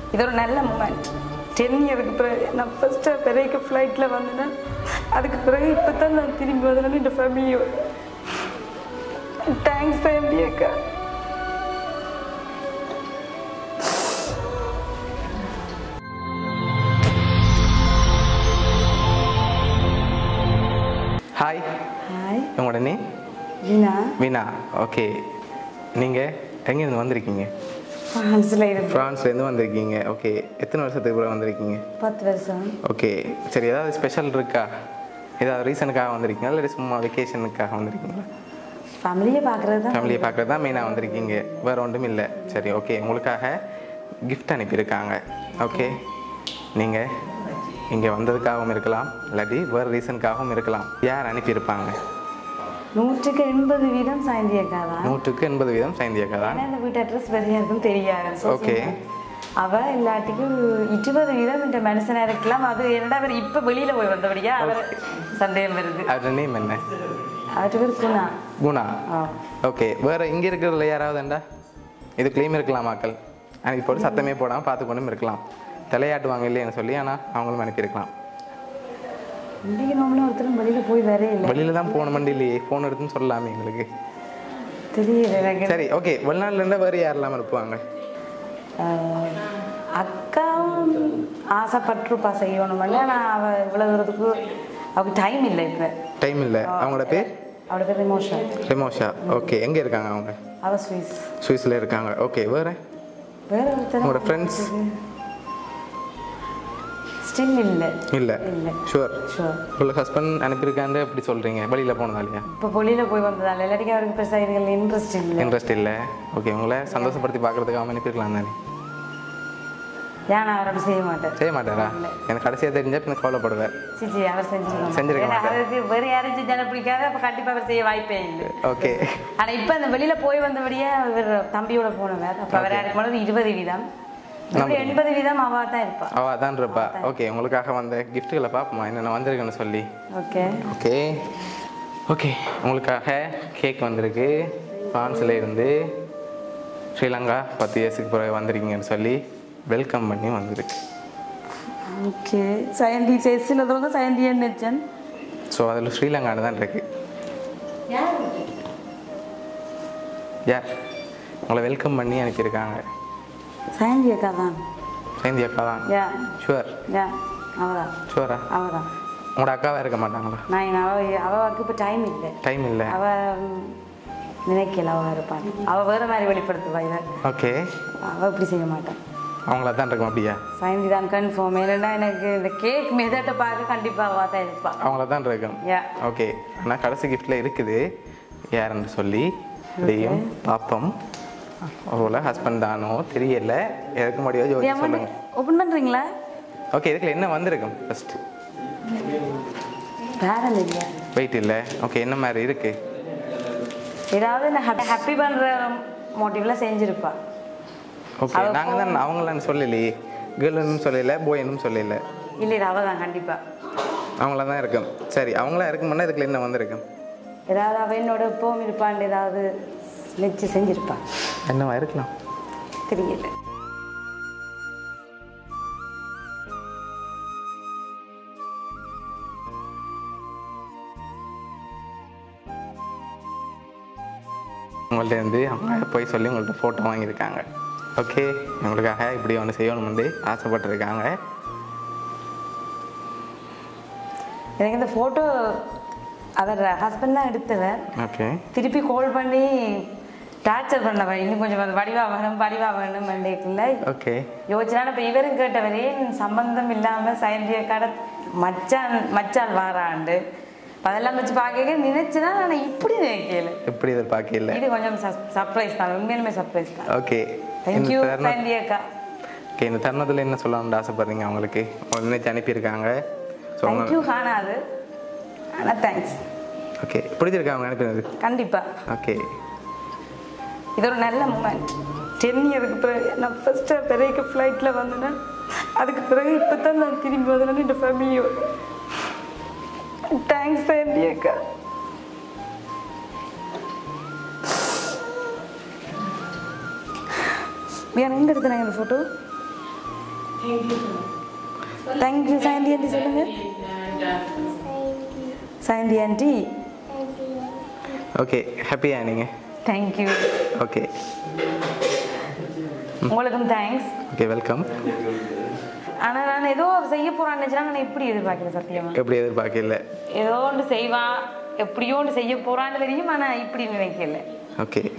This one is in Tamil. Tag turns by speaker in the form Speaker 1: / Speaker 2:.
Speaker 1: இது ஒரு நல்ல மூமெண்ட் டென் இயருக்கு பிறகு நான் ஃபஸ்ட்டு பிறகு ஃப்ளைட்டில் வந்தேன் அதுக்கு பிறகு இப்போ தான் நான் திரும்பி வந்தேன் இந்த ஃபேமிலியோட தேங்க்ஸ் ஃபேமிலி அக்கா
Speaker 2: ஹாய்
Speaker 1: ஹாய்
Speaker 2: உங்களோட நேம்
Speaker 1: ஜீனா
Speaker 2: வீணா ஓகே நீங்கள் எங்கேருந்து வந்திருக்கீங்க
Speaker 1: ஃப்ரான்ஸில் இருந்து
Speaker 2: ஃப்ரான்ஸ்லேருந்து வந்திருக்கீங்க ஓகே எத்தனை வருஷத்துக்கு கூட வந்திருக்கீங்க
Speaker 1: பத்து வருஷம்
Speaker 2: ஓகே சரி ஏதாவது ஸ்பெஷல் இருக்கா ஏதாவது ரீசனுக்காக வந்திருக்கீங்களா இல்லை சும்மா வெக்கேஷனுக்காக வந்திருக்கீங்களா
Speaker 1: ஃபேமிலியை பார்க்குறது தான்
Speaker 2: ஃபேமிலியை பார்க்குறது தான் மெயினாக வந்திருக்கீங்க வேறு ஒன்றும் இல்லை சரி ஓகே உங்களுக்காக gift அனுப்பியிருக்காங்க ஓகே நீங்கள் இங்கே வந்ததுக்காகவும் இருக்கலாம் இல்லாட்டி வேறு ரீசனுக்காகவும் இருக்கலாம் யார் அனுப்பியிருப்பாங்க
Speaker 1: நூற்றுக்கு எண்பது வீதம் சாயந்தி அக்கா தான்
Speaker 2: நூற்றுக்கு எண்பது வீதம் சைந்தியக்கா தான்
Speaker 1: ஏன்னா இந்த வீட்டு அட்ரஸ் வெளியே இருக்கும் தெரியாது So,
Speaker 2: Okay.
Speaker 1: அவ எல்லாத்துக்கும் இருபது வீதம் இந்த மனுஷனா இருக்கலாம் அது என்னடா அவர் இப்ப வெளியில போய் வந்தபடியா அவர் சந்தேகம் வருது
Speaker 2: அவரோட நேம் என்ன
Speaker 1: அவருக்கு பேர் குணா
Speaker 2: குணா
Speaker 1: ஆ.
Speaker 2: ஓகே வேறு இங்கே இருக்கிறதுல யாராவதுண்டா இதுக்குள்ளேயும் இருக்கலாம் மக்கள் அன்றைக்கி போட்டு சத்தமே போடாமல் பார்த்து கொண்டும் இருக்கலாம் தலையாட்டுவாங்க இல்லைன்னு சொல்லி ஆனால் அவங்களும் அனுப்பியிருக்கலாம்
Speaker 1: இன்னைக்கு நாமளும் ஒருத்தரும் வெளியில போய் வரே இல்லை
Speaker 2: வெளியில தான் போன மண்டி இல்லையே ஃபோன் எடுத்துன்னு சொல்லலாமே எங்களுக்கு
Speaker 1: தெரியல எனக்கு
Speaker 2: சரி ஓகே வெளிநாட்டில் இருந்தால் வேறு யாரெல்லாம் இருப்பாங்க
Speaker 1: ஆஹ், அக்காவும் ஆசைப்பட்டிருப்பா செய்யணும்ல நான் அவ இவ்வளவு தூரத்துக்கு அவளுக்கு டைம் இல்லை இப்ப
Speaker 2: டைம் இல்லை அவங்களோட பேர்
Speaker 1: அவளோட பேர் ரிமோஷன்
Speaker 2: ரெமோஷா ஓகே எங்கே இருக்காங்க அவங்க
Speaker 1: அவ ஸ்வீஸ்
Speaker 2: சுவிஸில் இருக்காங்க ஓகே வேறு
Speaker 1: வேற ஒருத்தர்
Speaker 2: உங்களோட ஃப்ரெண்ட்ஸ்
Speaker 1: ஸ்டில் இல்லை
Speaker 2: இல்லை
Speaker 1: இல்லை
Speaker 2: ஷுவர்
Speaker 1: ஷுவர்
Speaker 2: உங்களுக்கு ஹஸ்பண்ட் அனுப்பியிருக்காண்டு எப்படி சொல்கிறீங்க வெளியில் போனதாலையா
Speaker 1: இப்போ வெளியில போய் வந்ததால இல்லாட்டிக்கு அவருக்கு பெருசாக இதுகள் இன்ட்ரெஸ்ட் இல்லை
Speaker 2: இன்ட்ரெஸ்ட் இல்லை ஓகே உங்களை சந்தோஷப்படுத்தி பார்க்குறதுக்கு அவன் அனுப்பியிருக்கலாம் தானே
Speaker 1: ஏன் நான் அவர் அப்படி செய்ய மாட்டேன்
Speaker 2: செய்ய மாட்டாரா எனக்கு கடைசியாக தெரிஞ்சா எனக்கு கவலைப்படுவேன்
Speaker 1: சிச்சி அவர் செஞ்சிருக்க
Speaker 2: செஞ்சிருக்க
Speaker 1: ஏன்னா அவருக்கு வேறு யாரும் செஞ்சாலும் பிடிக்காது அப்போ கண்டிப்பாக அவர் செய்ய வாய்ப்பே இல்லை
Speaker 2: ஓகே
Speaker 1: ஆனா இப்போ அந்த வெளியில போய் வந்தபடியே அவர் தம்பியோட போனவர் அப்போ அவர் யாருக்கு போனது இருபது வீதம் இப்படி எண்பது வீதம் அவா தான் இருப்பா
Speaker 2: அவள் அதான் இருப்பா ஓகே உங்களுக்காக வந்த கிஃப்ட்டுகளை பார்ப்போமா என்னென்ன வந்திருக்குன்னு சொல்லி
Speaker 1: ஓகே
Speaker 2: ஓகே ஓகே உங்களுக்காக கேக் வந்திருக்கு ஃப்ரான்ஸில் இருந்து ஸ்ரீலங்கா பத்து இயர்ஸுக்கு பிறகு வந்திருக்கீங்கன்னு சொல்லி வெல்கம் பண்ணி வந்திருக்கு
Speaker 1: ஓகே சயந்தி செஸ்ஸில் தான் சயந்தி நினைச்சேன்
Speaker 2: ஸோ அதில் ஸ்ரீலங்கான்னு தான் இருக்கு யார் உங்களை வெல்கம் பண்ணி அனுப்பியிருக்காங்க
Speaker 1: சயந்தி அக்கா தான்
Speaker 2: சைந்தி அக்கா தான்
Speaker 1: யா
Speaker 2: ஷுவர்
Speaker 1: யா அவதான்
Speaker 2: ஷுவரா
Speaker 1: அவதான்
Speaker 2: உங்களோட அக்காவாக இருக்க மாட்டாங்களா
Speaker 1: நான் எங்க அவ அவளுக்கு இப்போ டைம் இல்லை
Speaker 2: டைம் இல்லை
Speaker 1: அவ ம், நினைக்கல அவ இருப்பான் அவ வேற மாதிரி வெளிப்படுத்துவா இதை
Speaker 2: ஓகே
Speaker 1: அவ இப்படி செய்ய மாட்டான்
Speaker 2: அவங்கள தான் இருக்கும் அப்படியா
Speaker 1: சயந்தி தான் கன்ஃபார்ம் ஏன்னா எனக்கு இந்த கேக் மெதட்டை பார்க்க கண்டிப்பா அவ தான் இருப்பா
Speaker 2: அவங்கள தான் இருக்கும்
Speaker 1: யா
Speaker 2: ஓகே ஆனால் கடைசி கிஃப்டில் இருக்குது யாருன்னு சொல்லி இதையும் பார்ப்போம் ஒருவேளை ஹஸ்பண்ட் தானோ தெரியல எதுக்கு முடியாது யோசிச்சு சொல்லுங்க
Speaker 1: ஓப்பன் பண்றீங்களா
Speaker 2: ஓகே இதுக்குள்ள என்ன வந்திருக்கும் ஃபர்ஸ்ட்
Speaker 1: பேரல் இல்லையா
Speaker 2: வெயிட் இல்லை ஓகே என்ன மாதிரி இருக்கு
Speaker 1: ஏதாவது இந்த ஹாப்பி பண்ற மோட்டிவ்ல செஞ்சிருப்பா
Speaker 2: ஓகே நாங்கள் தான் அவங்களான்னு சொல்லலையே கேர்ள்னு சொல்லல போயனும் சொல்லல
Speaker 1: இல்லை இது அவ தான் கண்டிப்பா
Speaker 2: அவங்கள தான் இருக்கும் சரி அவங்களா இருக்குமுன்னா இதுக்குள்ள என்ன வந்திருக்கும்
Speaker 1: ஏதாவது அவ என்னோட எப்பவும் இருப்பான்னு ஏதாவது நினச்சி செஞ்சிருப்பா
Speaker 2: என்னவா இருக்கலாம்
Speaker 1: தெரியல
Speaker 2: உங்கள்ட்ட இருந்து அவங்க போய் சொல்லி உங்கள்ட்ட ஃபோட்டோ வாங்கியிருக்காங்க ஓகே உங்களுக்காக இப்படி ஒன்று செய்யணும்னு ஆசைப்பட்டிருக்காங்க
Speaker 1: எனக்கு இந்த ஃபோட்டோ அவர் ஹஸ்பண்ட் தான் எடுத்தவர்
Speaker 2: ஓகே
Speaker 1: திருப்பி கால் பண்ணி டார்ச்சர் பண்ணவன் இன்னும் கொஞ்சம் அது வடிவா வேணும் வடிவா வேணும் மண்டேக்குள்ள
Speaker 2: ஓகே
Speaker 1: யோசனா இப்போ இவரும் கேட்டவரே சம்பந்தம் இல்லாம சயந்திய கடை மச்சான் மச்சான் வாராண்டு அதெல்லாம் வச்சு பார்க்க நினைச்சுதான் நான் இப்படி நினைக்கல
Speaker 2: எப்படி எதிர்பார்க்கல
Speaker 1: இது கொஞ்சம் சர்ப்ரைஸ் தான் உண்மையிலுமே சர்ப்ரைஸ் தான்
Speaker 2: ஓகே
Speaker 1: தேங்க்யூ
Speaker 2: இந்த தருணம்
Speaker 1: சயந்தி அக்கா
Speaker 2: ஓகே இந்த தருணத்தில் என்ன சொல்லணும்னு ஆசைப்படுறீங்க அவங்களுக்கு அவங்க நினைச்சு அனுப்பியிருக்காங்க ஸோ அவங்க
Speaker 1: தேங்க்யூ காணாது ஆனா தேங்க்ஸ்
Speaker 2: ஓகே பிடிச்சிருக்கா அவங்க அனுப்பினது
Speaker 1: கண்டிப்பா
Speaker 2: ஓகே
Speaker 1: இது ஒரு நல்ல மூமெண்ட் டென் இயருக்கு பிறகு நான் ஃபஸ்ட்டு பிறகு ஃப்ளைட்டில் வந்தேன் அதுக்கு பிறகு இப்போ தான் நான் திரும்பி வந்தேன் இந்த ஃபேமிலியோட தேங்க்ஸ் ஃபேமிலி அக்கா வேறு எங்கே எடுத்தேன் இந்த ஃபோட்டோ தேங்க்யூ சாந்தி ஆண்டி சொல்லுங்க சாந்தி ஆண்டி
Speaker 2: ஓகே ஹாப்பியா நீங்கள்
Speaker 1: தேங்க்யூ
Speaker 2: ஓகே
Speaker 1: உங்களுக்கும் தேங்க்ஸ்
Speaker 2: ஓகே வெல்கம்
Speaker 1: ஆனா நான் ஏதோ செய்ய போறான்னு நினைச்சா நான் இப்படி எதிர்பார்க்கல சத்தியமா
Speaker 2: எப்படி எதிர்பார்க்கல
Speaker 1: ஏதோ ஒன்று செய்வா எப்படியோ ஒன்று செய்ய போறான்னு தெரியும் ஆனா இப்படி நினைக்கல
Speaker 2: ஓகே